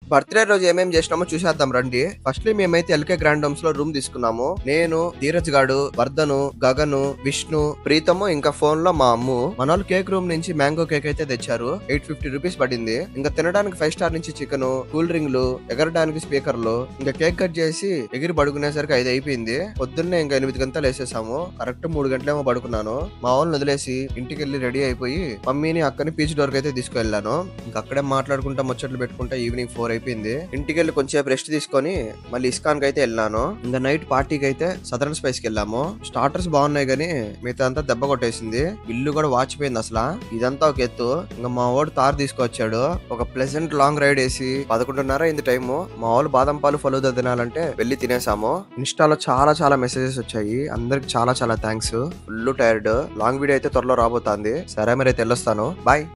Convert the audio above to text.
birthday రోజు ఏమేం చేసినామో చూసేద్దాం రండి ఫస్ట్లీ మేమైతే ఎల్కే గ్రాండ్ హోమ్స్ లో రూమ్ తీసుకున్నాము నేను ధీరజ్ గాడు వర్ధను గగను విష్ణు ప్రీతము ఇంకా ఫోన్ లో మా అమ్ము మన వాళ్ళు కేక్ రూమ్ నుంచి మ్యాంగో కేక్ అయితే తెచ్చారు ఎయిట్ ఫిఫ్టీ రూపీస్ పడింది ఇంకా తినడానికి ఫైవ్ స్టార్ నుంచి చికెన్ కూల్ డ్రింక్లు ఎగరడానికి స్పీకర్లు ఇంకా కేక్ కట్ చేసి ఎగిరి పడుకునేసరికి ఐదు అయిపోయింది పొద్దున్నే ఇంకా ఎనిమిది గంటలు వేసేసాము కరెక్ట్ మూడు గంటలేమో పడుకున్నాను మా వాళ్ళని వదిలేసి ఇంటికి వెళ్ళి రెడీ అయిపోయి మమ్మీని అక్కని పీచ్ డోర్ అయితే తీసుకెళ్ళాను ఇంకా అక్కడే మాట్లాడుకుంటా ముచ్చట్లు పెట్టుకుంటా ఈవినింగ్ ఫోర్ అయిపోయింది ఇంటికి వెళ్ళి కొంచెం రెస్ట్ తీసుకొని మళ్ళీ ఇస్కాన్ కి అయితే వెళ్ళాను ఇంకా నైట్ పార్టీకి అయితే సదరన్ స్పైస్ కి వెళ్ళాము స్టార్టర్స్ బాగున్నాయి కానీ మిగతా అంతా దెబ్బ కొట్టేసింది ఇల్లు కూడా వాచిపోయింది అసలు ఇదంతా ఒక ఎత్తు ఇంకా మా వాడు తారు తీసుకొచ్చాడు ఒక ప్లెజెంట్ లాంగ్ రైడ్ వేసి పదకొండున్నర అయింది టైము మా వాళ్ళు బాదం పాలు ఫలూదా తినాలంటే వెళ్ళి తినేసాము ఇన్స్టాలో చాలా చాలా మెసేజెస్ వచ్చాయి అందరికి చాలా చాలా thanks full tired long video అయితే త్వరలో రాబోతుంది సరే మరి అయితే వెళ్ళొస్తాను బాయ్